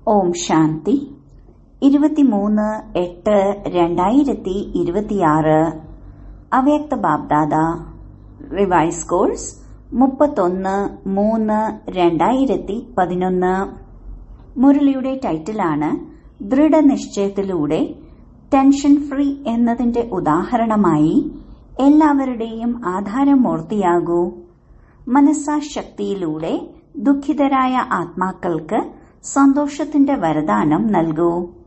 ഓം ശാന്തി ഇരുപത്തിമൂന്ന് എട്ട് രണ്ടായിരത്തി ഇരുപത്തിയാറ് അവ്യക്ത ബാബ്ദാദ റിവൈസ് കോഴ്സ് മുപ്പത്തൊന്ന് മൂന്ന് രണ്ടായിരത്തി പതിനൊന്ന് മുരളിയുടെ ടൈറ്റിലാണ് ദൃഢനിശ്ചയത്തിലൂടെ ടെൻഷൻ ഫ്രീ എന്നതിന്റെ ഉദാഹരണമായി എല്ലാവരുടെയും ആധാരമൂർത്തിയാകൂ മനസ്സാശക്തിയിലൂടെ ദുഃഖിതരായ ആത്മാക്കൾക്ക് സന്തോഷത്തിന്റെ വരദാനം നൽകൂ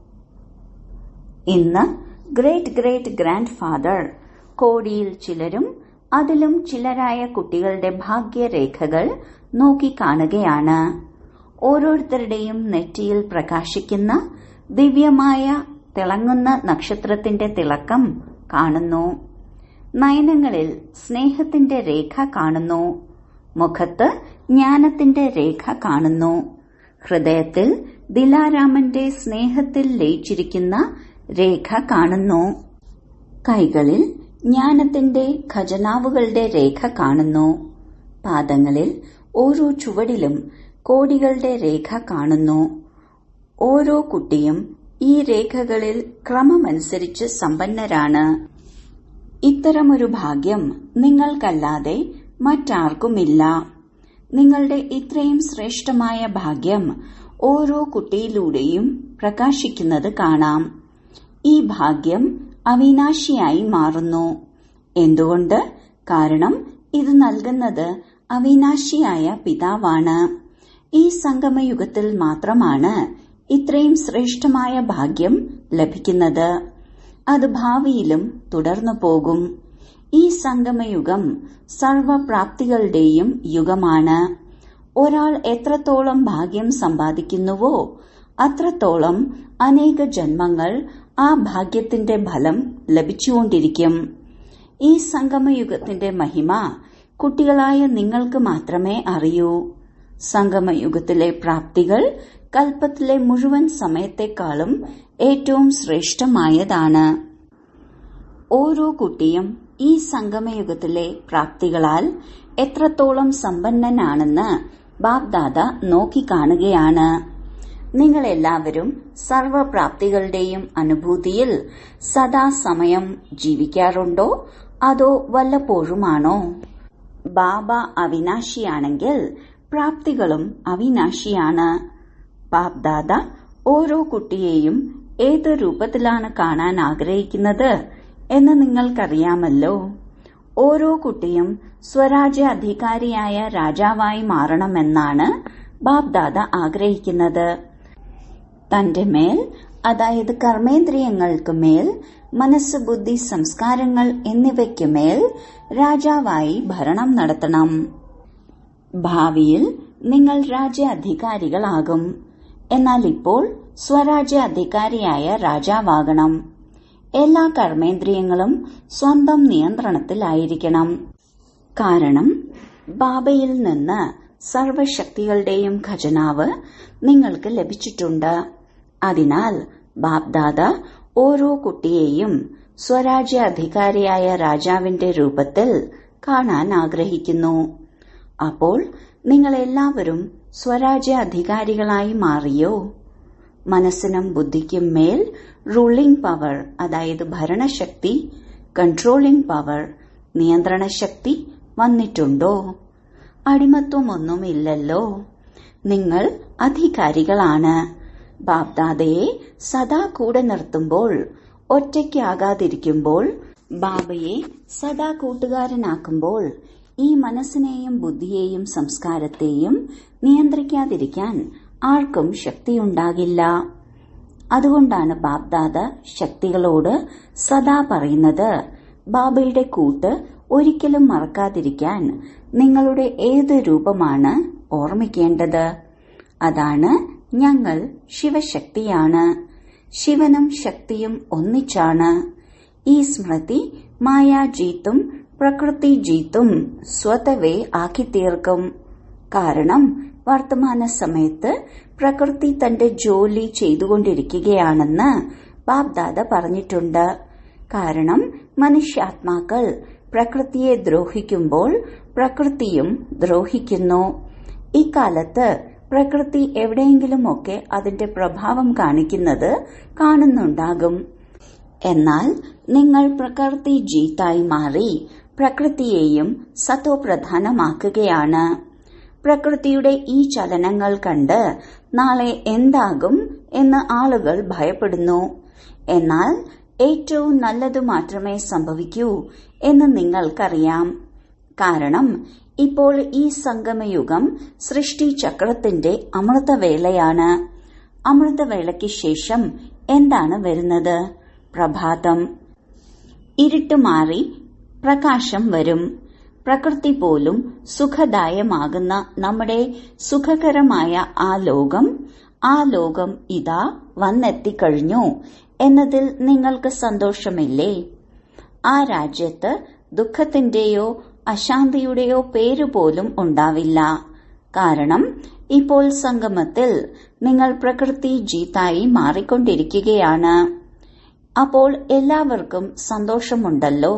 ഇന്ന് ഗ്രേറ്റ് ഗ്രേറ്റ് ഗ്രാൻഡ് ഫാദർ കോടിയിൽ ചിലരും അതിലും ചിലരായ കുട്ടികളുടെ ഭാഗ്യരേഖകൾ നോക്കിക്കാണുകയാണ് ഓരോരുത്തരുടെയും നെറ്റിയിൽ പ്രകാശിക്കുന്ന ദിവ്യമായ തിളങ്ങുന്ന നക്ഷത്രത്തിന്റെ തിളക്കം കാണുന്നു നയനങ്ങളിൽ സ്നേഹത്തിന്റെ രേഖ കാണുന്നു മുഖത്ത് ജ്ഞാനത്തിന്റെ രേഖ കാണുന്നു ഹൃദയത്തിൽ ദിലാരാമന്റെ സ്നേഹത്തിൽ ലയിച്ചിരിക്കുന്ന രേഖ കാണുന്നു കൈകളിൽ ജ്ഞാനത്തിന്റെ ഖജനാവുകളുടെ രേഖ കാണുന്നു പാദങ്ങളിൽ ഓരോ ചുവടിലും കോടികളുടെ രേഖ കാണുന്നു ഓരോ കുട്ടിയും ഈ രേഖകളിൽ ക്രമമനുസരിച്ച് സമ്പന്നരാണ് ഇത്തരമൊരു ഭാഗ്യം നിങ്ങൾക്കല്ലാതെ മറ്റാർക്കുമില്ല നിങ്ങളുടെ ഇത്രയും ശ്രേഷ്ഠമായ ഭാഗ്യം ഓരോ കുട്ടിയിലൂടെയും പ്രകാശിക്കുന്നത് കാണാം ഈ ഭാഗ്യം അവിനാശിയായി മാറുന്നു എന്തുകൊണ്ട് കാരണം ഇത് നൽകുന്നത് അവിനാശിയായ പിതാവാണ് ഈ സംഗമയുഗത്തിൽ മാത്രമാണ് ഇത്രയും ശ്രേഷ്ഠമായ ഭാഗ്യം ലഭിക്കുന്നത് അത് ഭാവിയിലും തുടർന്നു പോകും ഈ സംഗമയുഗം സർവപ്രാപ്തികളുടെയും യുഗമാണ് ഒരാൾ എത്രത്തോളം ഭാഗ്യം സമ്പാദിക്കുന്നുവോ അത്രത്തോളം അനേക ജന്മങ്ങൾ ആ ഭാഗ്യത്തിന്റെ ഫലം ലഭിച്ചുകൊണ്ടിരിക്കും ഈ സംഗമയുഗത്തിന്റെ മഹിമ കുട്ടികളായ നിങ്ങൾക്ക് മാത്രമേ അറിയൂ സംഗമയുഗത്തിലെ പ്രാപ്തികൾ കൽപ്പത്തിലെ മുഴുവൻ സമയത്തെക്കാളും ഏറ്റവും ശ്രേഷ്ഠമായതാണ് ഓരോ കുട്ടിയും ഈ സംഗമയുഗത്തിലെ പ്രാപ്തികളാൽ എത്രത്തോളം സമ്പന്നനാണെന്ന് ബാബ്ദാദ നോക്കിക്കാണുകയാണ് നിങ്ങൾ എല്ലാവരും സർവപ്രാപ്തികളുടെയും അനുഭൂതിയിൽ സദാസമയം ജീവിക്കാറുണ്ടോ അതോ വല്ലപ്പോഴുമാണോ ബാബ അവിനാശിയാണെങ്കിൽ പ്രാപ്തികളും അവിനാശിയാണ് ബാബ്ദാദ ഓരോ കുട്ടിയെയും ഏത് രൂപത്തിലാണ് കാണാൻ ആഗ്രഹിക്കുന്നത് എന്ന് നിങ്ങൾക്കറിയാമല്ലോ ഓരോ കുട്ടിയും സ്വരാജ്യ അധികാരിയായ രാജാവായി മാറണമെന്നാണ് ബാബ്ദാദ ആഗ്രഹിക്കുന്നത് തന്റെ മേൽ അതായത് കർമ്മേന്ദ്രിയങ്ങൾക്ക് മേൽ മനസ്സ് ബുദ്ധി സംസ്കാരങ്ങൾ എന്നിവയ്ക്ക് മേൽ രാജാവായി ഭരണം നടത്തണം ഭാവിയിൽ നിങ്ങൾ രാജ്യാധികാരികളാകും എന്നാൽ ഇപ്പോൾ സ്വരാജ്യ അധികാരിയായ രാജാവാകണം എല്ലാ കർമ്മേന്ദ്രിയങ്ങളും സ്വന്തം നിയന്ത്രണത്തിലായിരിക്കണം കാരണം ബാബയിൽ നിന്ന് സർവശക്തികളുടെയും ഖജനാവ് നിങ്ങൾക്ക് ലഭിച്ചിട്ടുണ്ട് അതിനാൽ ബാബ്ദാദ ഓരോ കുട്ടിയെയും സ്വരാജ്യ അധികാരിയായ രാജാവിന്റെ രൂപത്തിൽ കാണാൻ ആഗ്രഹിക്കുന്നു അപ്പോൾ നിങ്ങൾ എല്ലാവരും സ്വരാജ്യ അധികാരികളായി മാറിയോ മനസ്സിനും ബുദ്ധിക്കും മേൽ റൂളിംഗ് പവർ അതായത് ഭരണശക്തി കൺട്രോളിംഗ് പവർ നിയന്ത്രണ ശക്തി വന്നിട്ടുണ്ടോ അടിമത്വമൊന്നുമില്ലല്ലോ നിങ്ങൾ അധികാരികളാണ് ബാബ്ദാദയെ സദാ കൂടെ നിർത്തുമ്പോൾ ഒറ്റയ്ക്കാകാതിരിക്കുമ്പോൾ ബാബയെ സദാ കൂട്ടുകാരനാക്കുമ്പോൾ ഈ മനസ്സിനെയും ബുദ്ധിയെയും സംസ്കാരത്തെയും നിയന്ത്രിക്കാതിരിക്കാൻ ആർക്കും ശക്തിയുണ്ടാകില്ല അതുകൊണ്ടാണ് ബാബ്ദാദ ശക്തികളോട് സദാ പറയുന്നത് ബാബയുടെ കൂട്ട് ഒരിക്കലും മറക്കാതിരിക്കാൻ നിങ്ങളുടെ ഏത് രൂപമാണ് ഓർമ്മിക്കേണ്ടത് അതാണ് ഞങ്ങൾ ശിവശക്തിയാണ് ശിവനും ശക്തിയും ഒന്നിച്ചാണ് ഈ സ്മൃതി മായാജീത്തും പ്രകൃതി ജീത്തും സ്വതവേ ആക്കി തീർക്കും കാരണം വർത്തമാന സമയത്ത് പ്രകൃതി തന്റെ ജോലി ചെയ്തുകൊണ്ടിരിക്കുകയാണെന്ന് ബാബ്ദാദ പറഞ്ഞിട്ടുണ്ട് കാരണം മനുഷ്യാത്മാക്കൾ പ്രകൃതിയെ ദ്രോഹിക്കുമ്പോൾ പ്രകൃതിയും ദ്രോഹിക്കുന്നു ഇക്കാലത്ത് പ്രകൃതി എവിടെയെങ്കിലുമൊക്കെ അതിന്റെ പ്രഭാവം കാണിക്കുന്നത് കാണുന്നുണ്ടാകും എന്നാൽ നിങ്ങൾ പ്രകൃതി ജീത്തായി മാറി പ്രകൃതിയെയും സത്തോ പ്രധാനമാക്കുകയാണ് പ്രകൃതിയുടെ ഈ ചലനങ്ങൾ കണ്ട് നാളെ എന്താകും എന്ന് ആളുകൾ ഭയപ്പെടുന്നു എന്നാൽ ഏറ്റവും നല്ലതു മാത്രമേ സംഭവിക്കൂ എന്ന് നിങ്ങൾക്കറിയാം കാരണം ഇപ്പോൾ ഈ സംഗമയുഗം സൃഷ്ടി ചക്രത്തിന്റെ അമൃതവേളയാണ് അമൃതവേളയ്ക്ക് ശേഷം എന്താണ് വരുന്നത് പ്രഭാതം ഇരുട്ട് മാറി പ്രകാശം വരും പ്രകൃതി പോലും സുഖദായമാകുന്ന നമ്മുടെ സുഖകരമായ ആ ലോകം ആ ലോകം ഇതാ വന്നെത്തിക്കഴിഞ്ഞു എന്നതിൽ നിങ്ങൾക്ക് സന്തോഷമില്ലേ ആ രാജ്യത്ത് ദുഃഖത്തിന്റെയോ അശാന്തിയുടെയോ പേരുപോലും ഉണ്ടാവില്ല കാരണം ഇപ്പോൾ സംഗമത്തിൽ നിങ്ങൾ പ്രകൃതി ജീത്തായി മാറിക്കൊണ്ടിരിക്കുകയാണ് അപ്പോൾ എല്ലാവർക്കും സന്തോഷമുണ്ടല്ലോ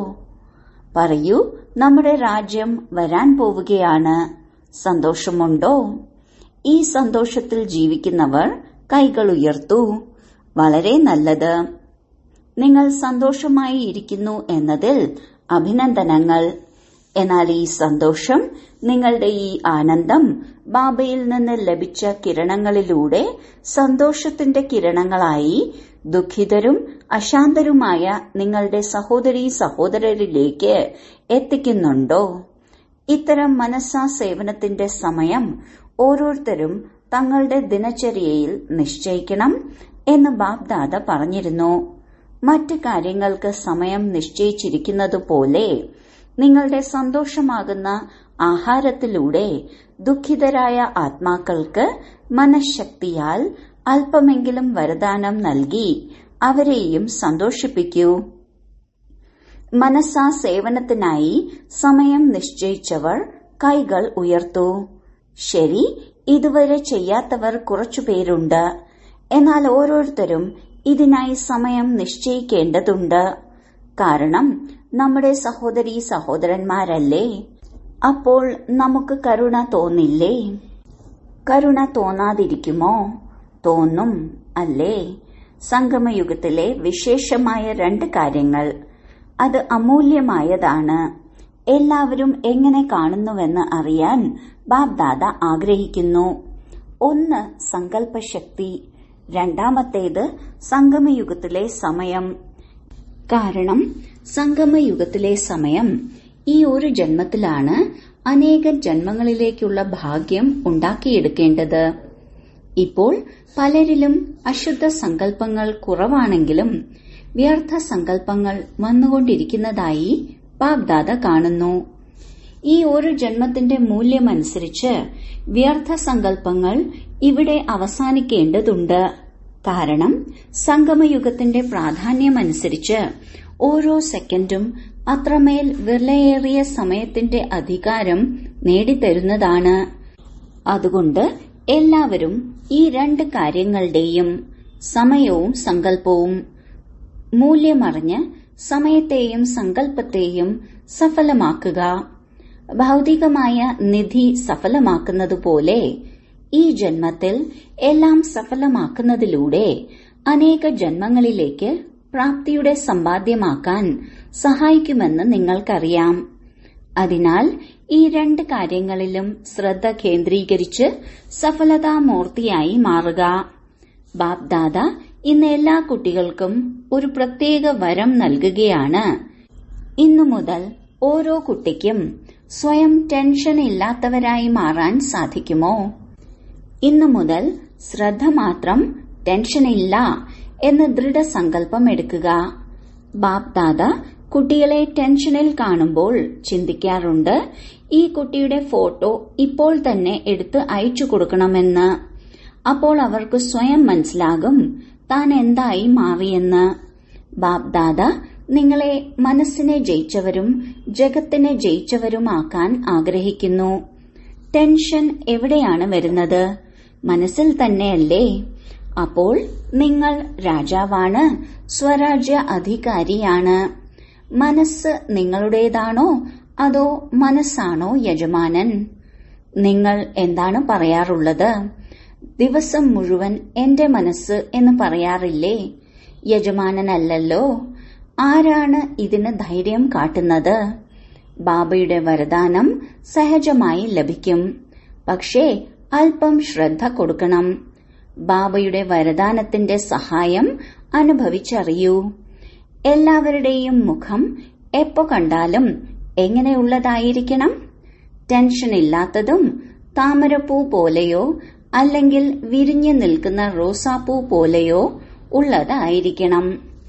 പറയൂ നമ്മുടെ രാജ്യം വരാൻ പോവുകയാണ് സന്തോഷമുണ്ടോ ഈ സന്തോഷത്തിൽ ജീവിക്കുന്നവർ കൈകൾ ഉയർത്തു വളരെ നല്ലത് നിങ്ങൾ സന്തോഷമായി ഇരിക്കുന്നു എന്നതിൽ അഭിനന്ദനങ്ങൾ എന്നാൽ ഈ സന്തോഷം നിങ്ങളുടെ ഈ ആനന്ദം ബാബയിൽ നിന്ന് ലഭിച്ച കിരണങ്ങളിലൂടെ സന്തോഷത്തിന്റെ കിരണങ്ങളായി ദുഃഖിതരും അശാന്തരുമായ നിങ്ങളുടെ സഹോദരീ സഹോദരരിലേക്ക് എത്തിക്കുന്നുണ്ടോ ഇത്തരം മനസ്സാ സേവനത്തിന്റെ സമയം ഓരോരുത്തരും തങ്ങളുടെ ദിനചര്യയിൽ നിശ്ചയിക്കണം എന്ന് ബാബ്ദാദ പറഞ്ഞിരുന്നു മറ്റ് കാര്യങ്ങൾക്ക് സമയം നിശ്ചയിച്ചിരിക്കുന്നതുപോലെ നിങ്ങളുടെ സന്തോഷമാകുന്ന ആഹാരത്തിലൂടെ ദുഃഖിതരായ ആത്മാക്കൾക്ക് മനഃശക്തിയാൽ അല്പമെങ്കിലും വരദാനം നൽകി അവരെയും സന്തോഷിപ്പിക്കൂ മനസ്സാ സേവനത്തിനായി സമയം നിശ്ചയിച്ചവർ കൈകൾ ഉയർത്തു ശരി ഇതുവരെ ചെയ്യാത്തവർ കുറച്ചുപേരുണ്ട് എന്നാൽ ഓരോരുത്തരും ഇതിനായി സമയം നിശ്ചയിക്കേണ്ടതുണ്ട് കാരണം നമ്മുടെ സഹോദരീ സഹോദരന്മാരല്ലേ അപ്പോൾ നമുക്ക് കരുണ തോന്നില്ലേ കരുണ തോന്നാതിരിക്കുമോ തോന്നും അല്ലേ സംഗമയുഗത്തിലെ വിശേഷമായ രണ്ട് കാര്യങ്ങൾ അത് അമൂല്യമായതാണ് എല്ലാവരും എങ്ങനെ കാണുന്നുവെന്ന് അറിയാൻ ബാബ്ദാദ ആഗ്രഹിക്കുന്നു ഒന്ന് സങ്കല്പശക്തി രണ്ടാമത്തേത് സംഗമയുഗത്തിലെ സമയം കാരണം സംഗമയുഗത്തിലെ സമയം ഈ ഒരു ജന്മത്തിലാണ് അനേക ജന്മങ്ങളിലേക്കുള്ള ഭാഗ്യം ഉണ്ടാക്കിയെടുക്കേണ്ടത് ഇപ്പോൾ പലരിലും അശുദ്ധ സങ്കല്പങ്ങൾ കുറവാണെങ്കിലും വ്യർത്ഥ സങ്കല്പങ്ങൾ വന്നുകൊണ്ടിരിക്കുന്നതായി ബാബ്ദാദ കാണുന്നു ഈ ഒരു ജന്മത്തിന്റെ മൂല്യമനുസരിച്ച് വ്യർത്ഥ സങ്കല്പങ്ങൾ ഇവിടെ അവസാനിക്കേണ്ടതുണ്ട് കാരണം സംഗമയുഗത്തിന്റെ പ്രാധാന്യമനുസരിച്ച് ഓരോ സെക്കൻഡും അത്രമേൽ വിലയേറിയ സമയത്തിന്റെ അധികാരം നേടിത്തരുന്നതാണ് അതുകൊണ്ട് എല്ലാവരും ഈ രണ്ട് കാര്യങ്ങളുടെയും സമയവും സങ്കല്പവും മൂല്യമറിഞ്ഞ് സമയത്തെയും സങ്കല്പത്തെയും സഫലമാക്കുക ഭൗതികമായ നിധി സഫലമാക്കുന്നതുപോലെ ഈ ജന്മത്തിൽ എല്ലാം സഫലമാക്കുന്നതിലൂടെ അനേക ജന്മങ്ങളിലേക്ക് പ്രാപ്തിയുടെ സമ്പാദ്യമാക്കാൻ സഹായിക്കുമെന്ന് നിങ്ങൾക്കറിയാം അതിനാൽ ഈ രണ്ട് കാര്യങ്ങളിലും ശ്രദ്ധ കേന്ദ്രീകരിച്ച് സഫലതാമൂർത്തിയായി മാറുക ബാപ്ദാദ ഇന്ന് എല്ലാ കുട്ടികൾക്കും ഒരു പ്രത്യേക വരം നൽകുകയാണ് ഇന്നു മുതൽ ഓരോ കുട്ടിക്കും സ്വയം ടെൻഷൻ ഇല്ലാത്തവരായി മാറാൻ സാധിക്കുമോ ഇന്നു മുതൽ ശ്രദ്ധ മാത്രം ടെൻഷനില്ല എന്ന് ദൃഢസങ്കല്പം എടുക്കുക ബാപ്ദാദ കുട്ടികളെ ടെൻഷനിൽ കാണുമ്പോൾ ചിന്തിക്കാറുണ്ട് ഈ കുട്ടിയുടെ ഫോട്ടോ ഇപ്പോൾ തന്നെ എടുത്ത് അയച്ചു കൊടുക്കണമെന്ന് അപ്പോൾ അവർക്ക് സ്വയം മനസ്സിലാകും താൻ എന്തായി മാറിയെന്ന് ബാപ്ദാദ നിങ്ങളെ മനസ്സിനെ ജയിച്ചവരും ജഗത്തിനെ ജയിച്ചവരുമാക്കാൻ ആഗ്രഹിക്കുന്നു ടെൻഷൻ എവിടെയാണ് വരുന്നത് മനസ്സിൽ തന്നെയല്ലേ അപ്പോൾ നിങ്ങൾ രാജാവാണ് സ്വരാജ്യ അധികാരിയാണ് മനസ്സ് നിങ്ങളുടേതാണോ അതോ മനസ്സാണോ യജമാനൻ നിങ്ങൾ എന്താണ് പറയാറുള്ളത് ദിവസം മുഴുവൻ എന്റെ മനസ്സ് എന്ന് പറയാറില്ലേ യജമാനനല്ലല്ലോ ആരാണ് ഇതിന് ധൈര്യം കാട്ടുന്നത് ബാബയുടെ വരദാനം സഹജമായി ലഭിക്കും പക്ഷേ അല്പം ശ്രദ്ധ കൊടുക്കണം ബാബയുടെ വരദാനത്തിന്റെ സഹായം അനുഭവിച്ചറിയൂ എല്ലാവരുടെയും മുഖം എപ്പോ കണ്ടാലും എങ്ങനെയുള്ളതായിരിക്കണം ടെൻഷൻ ഇല്ലാത്തതും താമരപ്പൂ പോലെയോ അല്ലെങ്കിൽ വിരിഞ്ഞു നിൽക്കുന്ന റോസാപ്പൂ പോലെയോ ഉള്ളതായിരിക്കണം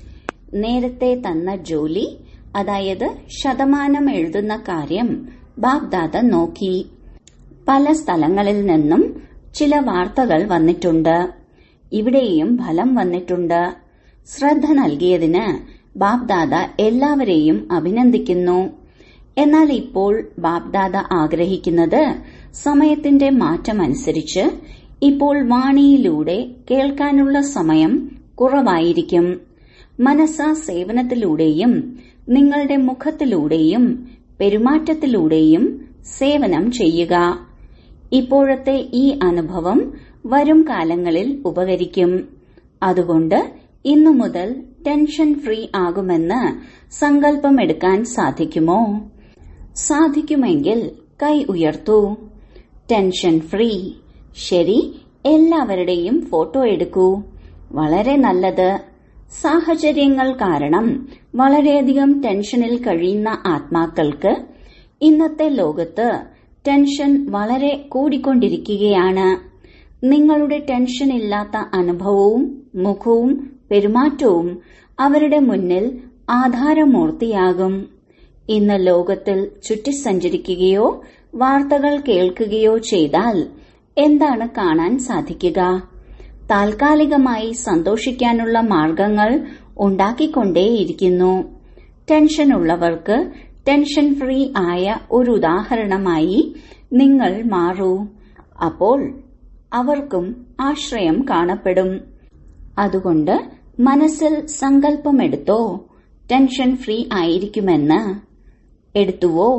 നേരത്തെ തന്ന ജോലി അതായത് ശതമാനം എഴുതുന്ന കാര്യം ബാബ്ദാദ നോക്കി പല സ്ഥലങ്ങളിൽ നിന്നും ചില വാർത്തകൾ വന്നിട്ടുണ്ട് ഇവിടെയും ഫലം വന്നിട്ടുണ്ട് ശ്രദ്ധ നൽകിയതിന് ബാബ്ദാദ എല്ലാവരെയും അഭിനന്ദിക്കുന്നു എന്നാൽ ഇപ്പോൾ ബാബ്ദാദ ആഗ്രഹിക്കുന്നത് സമയത്തിന്റെ മാറ്റമനുസരിച്ച് ഇപ്പോൾ വാണിയിലൂടെ കേൾക്കാനുള്ള സമയം കുറവായിരിക്കും മനസ്സ സേവനത്തിലൂടെയും നിങ്ങളുടെ മുഖത്തിലൂടെയും പെരുമാറ്റത്തിലൂടെയും സേവനം ചെയ്യുക ഇപ്പോഴത്തെ ഈ അനുഭവം വരും കാലങ്ങളിൽ ഉപകരിക്കും അതുകൊണ്ട് ഇന്നു മുതൽ ടെൻഷൻ ഫ്രീ ആകുമെന്ന് സങ്കല്പമെടുക്കാൻ സാധിക്കുമോ സാധിക്കുമെങ്കിൽ കൈ ഉയർത്തൂ ടെൻഷൻ ഫ്രീ ശരി എല്ലാവരുടെയും ഫോട്ടോ എടുക്കൂ വളരെ നല്ലത് സാഹചര്യങ്ങൾ കാരണം വളരെയധികം ടെൻഷനിൽ കഴിയുന്ന ആത്മാക്കൾക്ക് ഇന്നത്തെ ലോകത്ത് ടെൻഷൻ വളരെ കൂടിക്കൊണ്ടിരിക്കുകയാണ് നിങ്ങളുടെ ടെൻഷൻ ഇല്ലാത്ത അനുഭവവും മുഖവും പെരുമാറ്റവും അവരുടെ മുന്നിൽ ആധാരമൂർത്തിയാകും ഇന്ന് ലോകത്തിൽ ചുറ്റിസഞ്ചരിക്കുകയോ വാർത്തകൾ കേൾക്കുകയോ ചെയ്താൽ എന്താണ് കാണാൻ സാധിക്കുക താൽക്കാലികമായി സന്തോഷിക്കാനുള്ള മാർഗങ്ങൾ ഉണ്ടാക്കിക്കൊണ്ടേയിരിക്കുന്നു ടെൻഷനുള്ളവർക്ക് ടെൻഷൻ ഫ്രീ ആയ ഒരു ഉദാഹരണമായി നിങ്ങൾ മാറൂ അപ്പോൾ അവർക്കും ആശ്രയം കാണപ്പെടും അതുകൊണ്ട് മനസ്സിൽ സങ്കല്പമെടുത്തോ ടെൻഷൻ ഫ്രീ ആയിരിക്കുമെന്ന് എടുത്തുവോ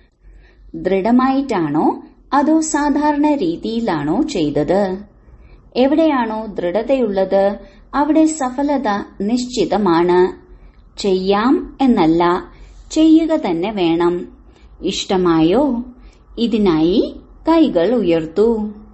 ദൃഢമായിട്ടാണോ അതോ സാധാരണ രീതിയിലാണോ ചെയ്തത് എവിടെയാണോ ദൃഢതയുള്ളത് അവിടെ സഫലത നിശ്ചിതമാണ് ചെയ്യാം എന്നല്ല ചെയ്യുക തന്നെ വേണം ഇഷ്ടമായോ ഇതിനായി കൈകൾ ഉയർത്തൂ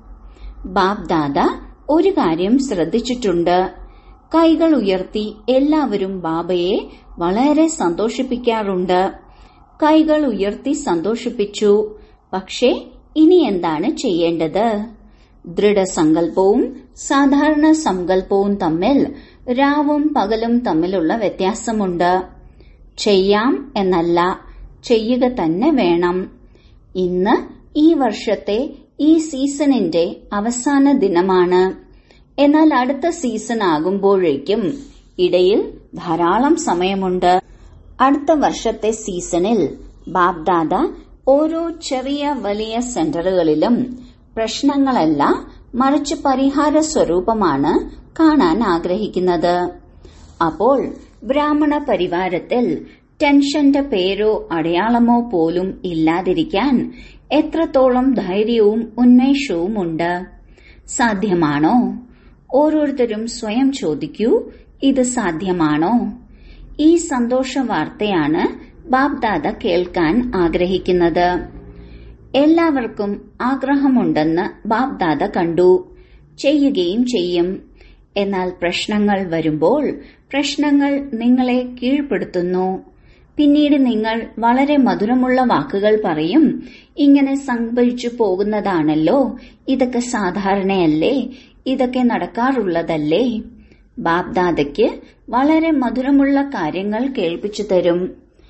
ബാബ്ദാദ ഒരു കാര്യം ശ്രദ്ധിച്ചിട്ടുണ്ട് കൈകൾ ഉയർത്തി എല്ലാവരും ബാബയെ വളരെ സന്തോഷിപ്പിക്കാറുണ്ട് കൈകൾ ഉയർത്തി സന്തോഷിപ്പിച്ചു പക്ഷേ ഇനി എന്താണ് ചെയ്യേണ്ടത് ദൃഢസങ്കല്പവും സാധാരണ സങ്കല്പവും തമ്മിൽ രാവും പകലും തമ്മിലുള്ള വ്യത്യാസമുണ്ട് ചെയ്യാം എന്നല്ല ചെയ്യുക തന്നെ വേണം ഇന്ന് ഈ വർഷത്തെ ഈ സീസണിന്റെ അവസാന ദിനമാണ് എന്നാൽ അടുത്ത സീസൺ ആകുമ്പോഴേക്കും ഇടയിൽ ധാരാളം സമയമുണ്ട് അടുത്ത വർഷത്തെ സീസണിൽ ബാബ്ദാദ ഓരോ ചെറിയ വലിയ സെന്ററുകളിലും പ്രശ്നങ്ങളല്ല മറിച്ച് പരിഹാര സ്വരൂപമാണ് കാണാൻ ആഗ്രഹിക്കുന്നത് അപ്പോൾ ബ്രാഹ്മണ പരിവാരത്തിൽ ടെൻഷന്റെ പേരോ അടയാളമോ പോലും ഇല്ലാതിരിക്കാൻ എത്രത്തോളം ധൈര്യവും ഉന്മേഷവും ഉണ്ട് സാധ്യമാണോ ഓരോരുത്തരും സ്വയം ചോദിക്കൂ ഇത് സാധ്യമാണോ ഈ സന്തോഷ വാർത്തയാണ് ബാബ്ദാദ കേൾക്കാൻ ആഗ്രഹിക്കുന്നത് എല്ലാവർക്കും ആഗ്രഹമുണ്ടെന്ന് ബാബ്ദാദ കണ്ടു ചെയ്യുകയും ചെയ്യും എന്നാൽ പ്രശ്നങ്ങൾ വരുമ്പോൾ പ്രശ്നങ്ങൾ നിങ്ങളെ കീഴ്പ്പെടുത്തുന്നു പിന്നീട് നിങ്ങൾ വളരെ മധുരമുള്ള വാക്കുകൾ പറയും ഇങ്ങനെ സംഭവിച്ചു പോകുന്നതാണല്ലോ ഇതൊക്കെ സാധാരണയല്ലേ ഇതൊക്കെ നടക്കാറുള്ളതല്ലേ ബാബ്ദാദയ്ക്ക് വളരെ മധുരമുള്ള കാര്യങ്ങൾ കേൾപ്പിച്ചു തരും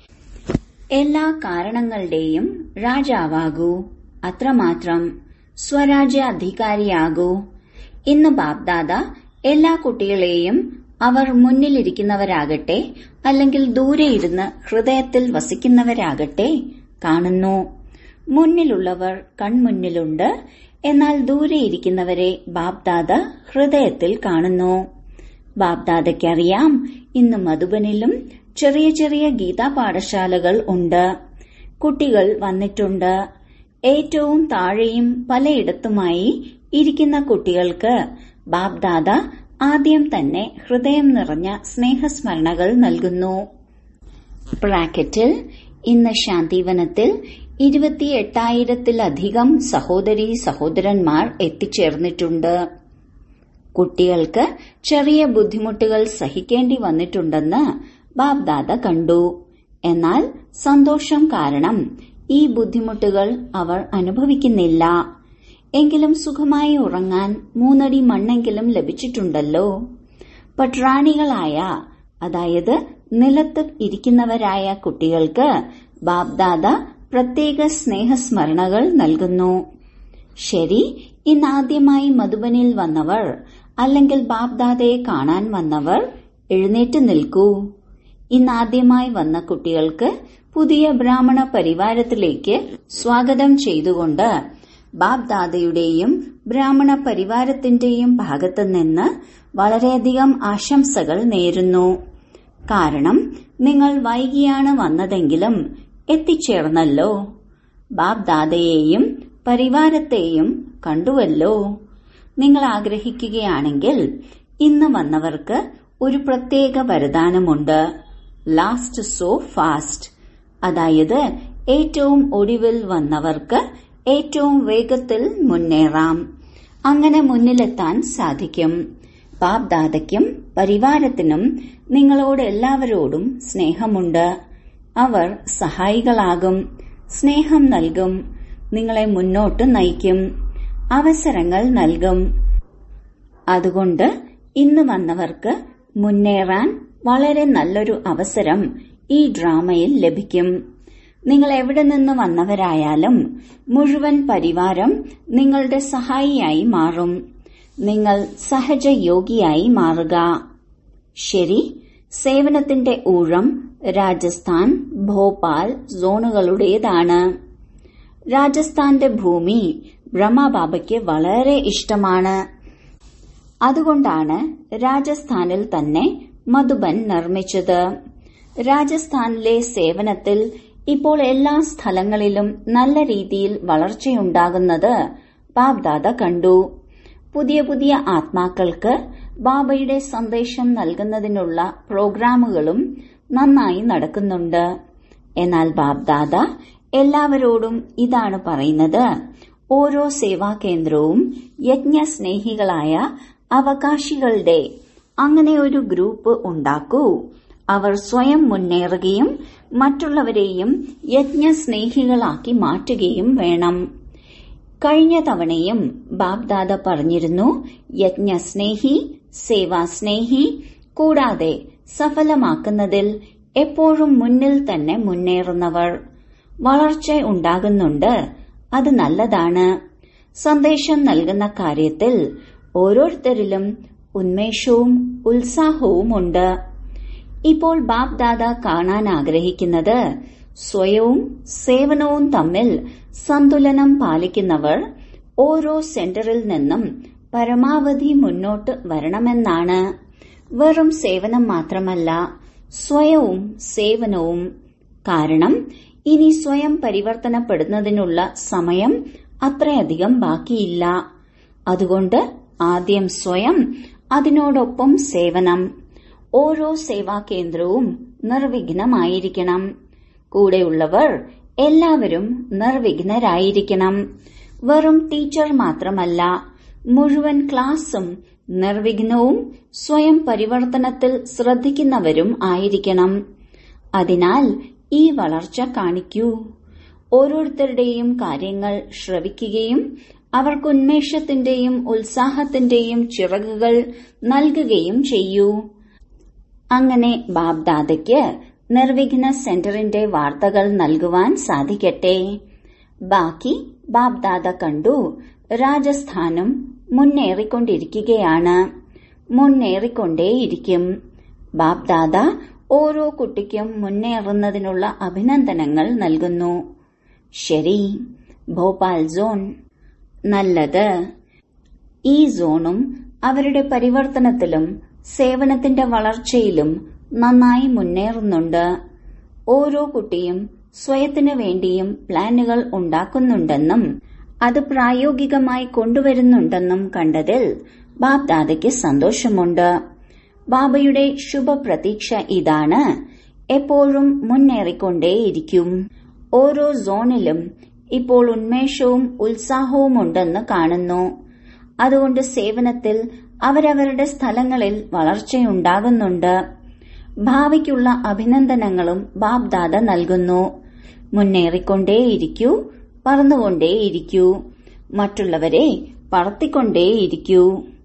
എല്ലാ കാരണങ്ങളുടെയും രാജാവാകൂ അത്രമാത്രം സ്വരാജ്യ അധികാരിയാകൂ ഇന്ന് ബാബ്ദാദ എല്ലാ കുട്ടികളെയും അവർ മുന്നിലിരിക്കുന്നവരാകട്ടെ അല്ലെങ്കിൽ ദൂരെ ഇരുന്ന് ഹൃദയത്തിൽ വസിക്കുന്നവരാകട്ടെ കാണുന്നു മുന്നിലുള്ളവർ കൺമുന്നിലുണ്ട് എന്നാൽ ദൂരെ ഇരിക്കുന്നവരെ ബാബ്ദാദ ഹൃദയത്തിൽ കാണുന്നു ബാബ്ദാദയ്ക്കറിയാം ഇന്ന് മധുബനിലും ചെറിയ ചെറിയ ഗീതാ പാഠശാലകൾ ഉണ്ട് കുട്ടികൾ വന്നിട്ടുണ്ട് ഏറ്റവും താഴെയും പലയിടത്തുമായി ഇരിക്കുന്ന കുട്ടികൾക്ക് ബാബ്ദാദ ആദ്യം തന്നെ ഹൃദയം നിറഞ്ഞ സ്നേഹസ്മരണകൾ നൽകുന്നു ബ്രാക്കറ്റിൽ ഇന്ന് ശാന്തിവനത്തിൽ ഇരുപത്തിയെട്ടായിരത്തിലധികം സഹോദരി സഹോദരന്മാർ എത്തിച്ചേർന്നിട്ടുണ്ട് കുട്ടികൾക്ക് ചെറിയ ബുദ്ധിമുട്ടുകൾ സഹിക്കേണ്ടി വന്നിട്ടുണ്ടെന്ന് ബാബ്ദാദ കണ്ടു എന്നാൽ സന്തോഷം കാരണം ഈ ബുദ്ധിമുട്ടുകൾ അവർ അനുഭവിക്കുന്നില്ല എങ്കിലും സുഖമായി ഉറങ്ങാൻ മൂന്നടി മണ്ണെങ്കിലും ലഭിച്ചിട്ടുണ്ടല്ലോ പട്രാണികളായ അതായത് നിലത്ത് ഇരിക്കുന്നവരായ കുട്ടികൾക്ക് ബാബ്ദാദ പ്രത്യേക സ്നേഹസ്മരണകൾ നൽകുന്നു ശരി ഇന്നാദ്യമായി മധുബനിൽ വന്നവർ അല്ലെങ്കിൽ ബാബ്ദാദയെ കാണാൻ വന്നവർ എഴുന്നേറ്റ് നിൽക്കൂ ഇന്നാദ്യമായി വന്ന കുട്ടികൾക്ക് പുതിയ ബ്രാഹ്മണ പരിവാരത്തിലേക്ക് സ്വാഗതം ചെയ്തുകൊണ്ട് ബാബ്ദാദയുടെയും ബ്രാഹ്മണ പരിവാരത്തിന്റെയും ഭാഗത്തു നിന്ന് വളരെയധികം ആശംസകൾ നേരുന്നു കാരണം നിങ്ങൾ വൈകിയാണ് വന്നതെങ്കിലും എത്തിച്ചേർന്നല്ലോ ബാബ്ദാദയെയും പരിവാരത്തെയും കണ്ടുവല്ലോ നിങ്ങൾ ആഗ്രഹിക്കുകയാണെങ്കിൽ ഇന്ന് വന്നവർക്ക് ഒരു പ്രത്യേക വരദാനമുണ്ട് ലാസ്റ്റ് സോ ഫാസ്റ്റ് അതായത് ഏറ്റവും ഒടുവിൽ വന്നവർക്ക് ഏറ്റവും വേഗത്തിൽ മുന്നേറാം അങ്ങനെ മുന്നിലെത്താൻ സാധിക്കും ബാബ്ദാദയ്ക്കും പരിവാരത്തിനും നിങ്ങളോട് എല്ലാവരോടും സ്നേഹമുണ്ട് അവർ സഹായികളാകും സ്നേഹം നൽകും നിങ്ങളെ മുന്നോട്ട് നയിക്കും അവസരങ്ങൾ നൽകും അതുകൊണ്ട് ഇന്ന് വന്നവർക്ക് മുന്നേറാൻ വളരെ നല്ലൊരു അവസരം ഈ ഡ്രാമയിൽ ലഭിക്കും നിങ്ങൾ എവിടെ നിന്ന് വന്നവരായാലും മുഴുവൻ പരിവാരം നിങ്ങളുടെ സഹായിയായി മാറും നിങ്ങൾ സഹജ യോഗിയായി മാറുക ശരി സേവനത്തിന്റെ ഊഴം രാജസ്ഥാൻ ഭോപ്പാൽ സോണുകളുടേതാണ് രാജസ്ഥാന്റെ ഭൂമി ബ്രഹ്മബാബയ്ക്ക് വളരെ ഇഷ്ടമാണ് അതുകൊണ്ടാണ് രാജസ്ഥാനിൽ തന്നെ മധുബൻ നിർമ്മിച്ചത് രാജസ്ഥാനിലെ സേവനത്തിൽ ഇപ്പോൾ എല്ലാ സ്ഥലങ്ങളിലും നല്ല രീതിയിൽ വളർച്ചയുണ്ടാകുന്നത് ബാബ്ദാദ കണ്ടു പുതിയ പുതിയ ആത്മാക്കൾക്ക് ബാബയുടെ സന്ദേശം നൽകുന്നതിനുള്ള പ്രോഗ്രാമുകളും നന്നായി നടക്കുന്നുണ്ട് എന്നാൽ ബാബ്ദാദ എല്ലാവരോടും ഇതാണ് പറയുന്നത് ഓരോ സേവാ കേന്ദ്രവും യജ്ഞസ്നേഹികളായ അവകാശികളുടെ അങ്ങനെ ഒരു ഗ്രൂപ്പ് ഉണ്ടാക്കൂ അവർ സ്വയം മുന്നേറുകയും മറ്റുള്ളവരെയും യജ്ഞസ്നേഹികളാക്കി മാറ്റുകയും വേണം കഴിഞ്ഞ തവണയും ബാബ്ദാദ പറഞ്ഞിരുന്നു യജ്ഞസ്നേഹി സേവാസ്നേഹി കൂടാതെ സഫലമാക്കുന്നതിൽ എപ്പോഴും മുന്നിൽ തന്നെ മുന്നേറുന്നവർ വളർച്ച ഉണ്ടാകുന്നുണ്ട് അത് നല്ലതാണ് സന്ദേശം നൽകുന്ന കാര്യത്തിൽ ഓരോരുത്തരിലും ഉന്മേഷവും ഉത്സാഹവുമുണ്ട് ഇപ്പോൾ ബാപ് ദാദ കാണാൻ ആഗ്രഹിക്കുന്നത് സ്വയവും സേവനവും തമ്മിൽ സന്തുലനം പാലിക്കുന്നവർ ഓരോ സെന്ററിൽ നിന്നും പരമാവധി മുന്നോട്ട് വരണമെന്നാണ് വെറും സേവനം മാത്രമല്ല സ്വയവും സേവനവും കാരണം ഇനി സ്വയം പരിവർത്തനപ്പെടുന്നതിനുള്ള സമയം അത്രയധികം ബാക്കിയില്ല അതുകൊണ്ട് ആദ്യം സ്വയം അതിനോടൊപ്പം സേവനം ഓരോ സേവാ കേന്ദ്രവും നിർവിഘ്നമായിരിക്കണം കൂടെയുള്ളവർ എല്ലാവരും നിർവിഘ്നരായിരിക്കണം വെറും ടീച്ചർ മാത്രമല്ല മുഴുവൻ ക്ലാസും നിർവിഘ്നവും സ്വയം പരിവർത്തനത്തിൽ ശ്രദ്ധിക്കുന്നവരും ആയിരിക്കണം അതിനാൽ ഈ വളർച്ച കാണിക്കൂ ഓരോരുത്തരുടെയും കാര്യങ്ങൾ ശ്രവിക്കുകയും അവർക്ക് ഉന്മേഷത്തിന്റെയും ഉത്സാഹത്തിന്റെയും ചിറകുകൾ നൽകുകയും ചെയ്യൂ അങ്ങനെ ബാബ്ദാദയ്ക്ക് നിർവിഘ്ന സെന്ററിന്റെ വാർത്തകൾ നൽകുവാൻ സാധിക്കട്ടെ ബാക്കി ബാബ്ദാദ കണ്ടു രാജസ്ഥാനും മുന്നേറിക്കൊണ്ടിരിക്കുകയാണ് മുന്നേറിക്കൊണ്ടേയിരിക്കും ബാബ്ദാദ ഓരോ കുട്ടിക്കും മുന്നേറുന്നതിനുള്ള അഭിനന്ദനങ്ങൾ നൽകുന്നു ശരി ഭോപ്പാൽ സോൺ നല്ലത് ഈ സോണും അവരുടെ പരിവർത്തനത്തിലും സേവനത്തിന്റെ വളർച്ചയിലും നന്നായി മുന്നേറുന്നുണ്ട് ഓരോ കുട്ടിയും സ്വയത്തിനു വേണ്ടിയും പ്ലാനുകൾ ഉണ്ടാക്കുന്നുണ്ടെന്നും അത് പ്രായോഗികമായി കൊണ്ടുവരുന്നുണ്ടെന്നും കണ്ടതിൽ ബാബ്ദാദയ്ക്ക് സന്തോഷമുണ്ട് ബാബയുടെ ശുഭപ്രതീക്ഷ ഇതാണ് എപ്പോഴും മുന്നേറിക്കൊണ്ടേയിരിക്കും ഓരോ സോണിലും ഇപ്പോൾ ഉന്മേഷവും ഉത്സാഹവും ഉണ്ടെന്ന് കാണുന്നു അതുകൊണ്ട് സേവനത്തിൽ അവരവരുടെ സ്ഥലങ്ങളിൽ വളർച്ചയുണ്ടാകുന്നുണ്ട് ഭാവിക്കുള്ള അഭിനന്ദനങ്ങളും ബാബ്ദാദ നൽകുന്നു മുന്നേറിക്കൊണ്ടേയിരിക്കൂ പറന്നുകൊണ്ടേയിരിക്കൂ മറ്റുള്ളവരെ പറത്തിക്കൊണ്ടേയിരിക്കൂ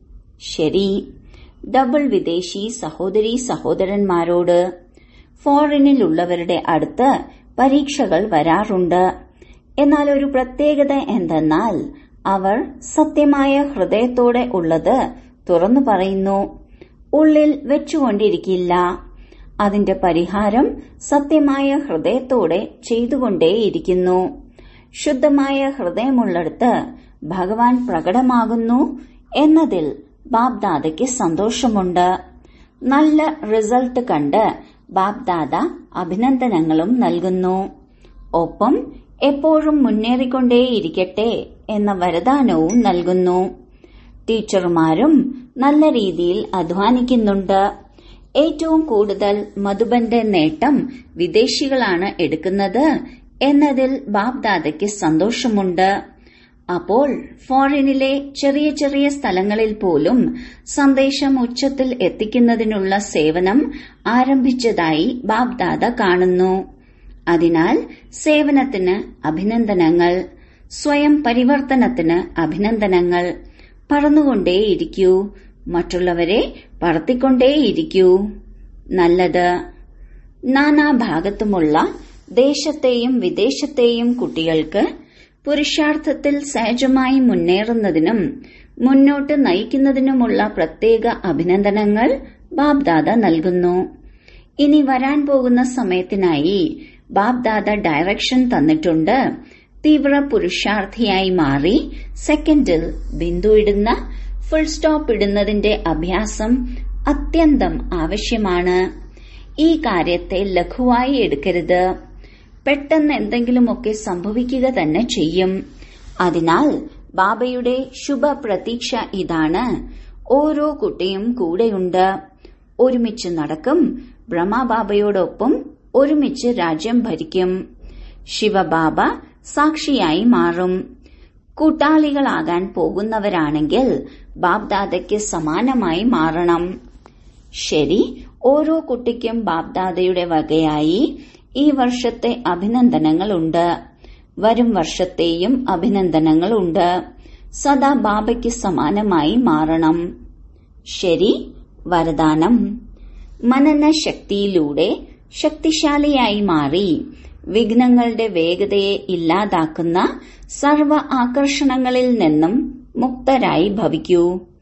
ശരി ഡബിൾ വിദേശി സഹോദരി സഹോദരന്മാരോട് ഫോറിനിലുള്ളവരുടെ അടുത്ത് പരീക്ഷകൾ വരാറുണ്ട് എന്നാൽ ഒരു പ്രത്യേകത എന്തെന്നാൽ അവർ സത്യമായ ഹൃദയത്തോടെ ഉള്ളത് തുറന്നു പറയുന്നു ഉള്ളിൽ വെച്ചുകൊണ്ടിരിക്കില്ല അതിന്റെ പരിഹാരം സത്യമായ ഹൃദയത്തോടെ ചെയ്തുകൊണ്ടേയിരിക്കുന്നു ശുദ്ധമായ ഹൃദയമുള്ളിടത്ത് ഭഗവാൻ പ്രകടമാകുന്നു എന്നതിൽ ബാബ്ദാദയ്ക്ക് സന്തോഷമുണ്ട് നല്ല റിസൾട്ട് കണ്ട് ബാബ്ദാദ അഭിനന്ദനങ്ങളും നൽകുന്നു ഒപ്പം എപ്പോഴും മുന്നേറിക്കൊണ്ടേയിരിക്കട്ടെ എന്ന വരദാനവും നൽകുന്നു ടീച്ചർമാരും നല്ല രീതിയിൽ അധ്വാനിക്കുന്നുണ്ട് ഏറ്റവും കൂടുതൽ മധുബന്റെ നേട്ടം വിദേശികളാണ് എടുക്കുന്നത് എന്നതിൽ ബാബ്ദാദയ്ക്ക് സന്തോഷമുണ്ട് അപ്പോൾ ഫോറിനിലെ ചെറിയ ചെറിയ സ്ഥലങ്ങളിൽ പോലും സന്ദേശം ഉച്ചത്തിൽ എത്തിക്കുന്നതിനുള്ള സേവനം ആരംഭിച്ചതായി ബാബ്ദാദ കാണുന്നു അതിനാൽ സേവനത്തിന് അഭിനന്ദനങ്ങൾ സ്വയം പരിവർത്തനത്തിന് അഭിനന്ദനങ്ങൾ പറന്നുകൊണ്ടേയിരിക്കൂ മറ്റുള്ളവരെ പറത്തിക്കൊണ്ടേയിരിക്കൂ നല്ലത് നാനാഭാഗത്തുമുള്ള ദേശത്തെയും വിദേശത്തെയും കുട്ടികൾക്ക് പുരുഷാർത്ഥത്തിൽ സഹജമായി മുന്നേറുന്നതിനും മുന്നോട്ട് നയിക്കുന്നതിനുമുള്ള പ്രത്യേക അഭിനന്ദനങ്ങൾ ബാബ്ദാദ നൽകുന്നു ഇനി വരാൻ പോകുന്ന സമയത്തിനായി ബാബ്ദാദ ഡയറക്ഷൻ തന്നിട്ടുണ്ട് തീവ്ര പുരുഷാർത്ഥിയായി മാറി സെക്കൻഡിൽ ബിന്ദു ഇടുന്ന ഫുൾ സ്റ്റോപ്പ് ഇടുന്നതിന്റെ അഭ്യാസം അത്യന്തം ആവശ്യമാണ് ഈ കാര്യത്തെ ലഘുവായി എടുക്കരുത് പെട്ടെന്ന് എന്തെങ്കിലുമൊക്കെ സംഭവിക്കുക തന്നെ ചെയ്യും അതിനാൽ ബാബയുടെ ശുഭപ്രതീക്ഷ ഇതാണ് ഓരോ കുട്ടിയും കൂടെയുണ്ട് ഒരുമിച്ച് നടക്കും ബ്രഹ്മബാബയോടൊപ്പം ഒരുമിച്ച് രാജ്യം ഭരിക്കും ശിവബാബ സാക്ഷിയായി മാറും കൂട്ടാളികളാകാൻ പോകുന്നവരാണെങ്കിൽ ബാബ്ദാദയ്ക്ക് സമാനമായി മാറണം ശരി ഓരോ കുട്ടിക്കും ബാബ്ദാദയുടെ വകയായി ഈ വർഷത്തെ അഭിനന്ദനങ്ങളുണ്ട് വരും വർഷത്തെയും അഭിനന്ദനങ്ങളുണ്ട് സദാ ബാബയ്ക്ക് സമാനമായി മാറണം ശരി വരദാനം മനന ശക്തിയിലൂടെ ശക്തിശാലിയായി മാറി വിഘ്നങ്ങളുടെ വേഗതയെ ഇല്ലാതാക്കുന്ന സർവ ആകർഷണങ്ങളിൽ നിന്നും മുക്തരായി ഭവിക്കൂ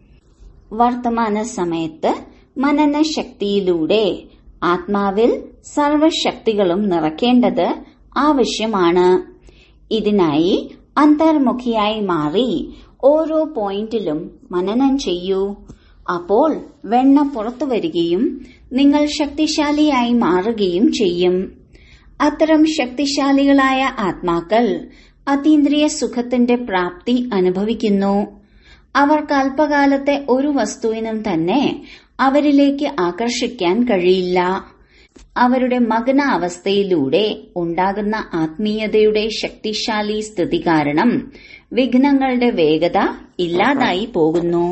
വർത്തമാന സമയത്ത് മനന ശക്തിയിലൂടെ ആത്മാവിൽ സർവശക്തികളും നിറയ്ക്കേണ്ടത് ആവശ്യമാണ് ഇതിനായി അന്തർമുഖിയായി മാറി ഓരോ പോയിന്റിലും മനനം ചെയ്യൂ അപ്പോൾ വെണ്ണ പുറത്തു വരികയും നിങ്ങൾ ശക്തിശാലിയായി മാറുകയും ചെയ്യും അത്തരം ശക്തിശാലികളായ ആത്മാക്കൾ അതീന്ദ്രിയ സുഖത്തിന്റെ പ്രാപ്തി അനുഭവിക്കുന്നു അവർക്ക് അല്പകാലത്തെ ഒരു വസ്തുവിനും തന്നെ അവരിലേക്ക് ആകർഷിക്കാൻ കഴിയില്ല അവരുടെ മഗ്ന അവസ്ഥയിലൂടെ ഉണ്ടാകുന്ന ആത്മീയതയുടെ ശക്തിശാലി സ്ഥിതി കാരണം വിഘ്നങ്ങളുടെ വേഗത ഇല്ലാതായി പോകുന്നു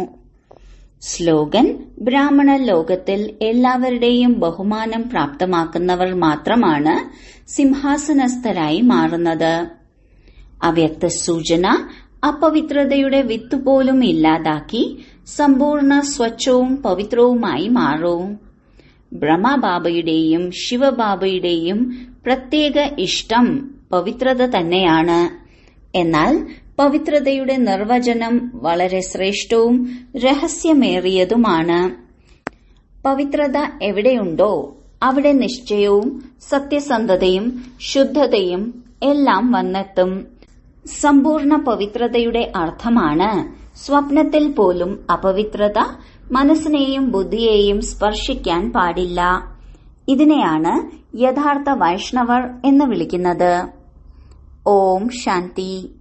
സ്ലോഗൻ ബ്രാഹ്മണ ലോകത്തിൽ എല്ലാവരുടെയും ബഹുമാനം പ്രാപ്തമാക്കുന്നവർ മാത്രമാണ് സിംഹാസനസ്ഥരായി മാറുന്നത് അവ്യക്ത സൂചന അപവിത്രതയുടെ വിത്തുപോലും ഇല്ലാതാക്കി സമ്പൂർണ്ണ സ്വച്ഛവും പവിത്രവുമായി മാറൂ ബ്രഹ്മബാബയുടെയും ശിവബാബയുടെയും പ്രത്യേക ഇഷ്ടം പവിത്രത തന്നെയാണ് എന്നാൽ പവിത്രതയുടെ നിർവചനം വളരെ ശ്രേഷ്ഠവും രഹസ്യമേറിയതുമാണ് പവിത്രത എവിടെയുണ്ടോ അവിടെ നിശ്ചയവും സത്യസന്ധതയും ശുദ്ധതയും എല്ലാം വന്നെത്തും സമ്പൂർണ്ണ പവിത്രതയുടെ അർത്ഥമാണ് സ്വപ്നത്തിൽ പോലും അപവിത്രത മനസ്സിനെയും ബുദ്ധിയെയും സ്പർശിക്കാൻ പാടില്ല ഇതിനെയാണ് യഥാർത്ഥ വൈഷ്ണവർ എന്ന് വിളിക്കുന്നത് ഓം ശാന്തി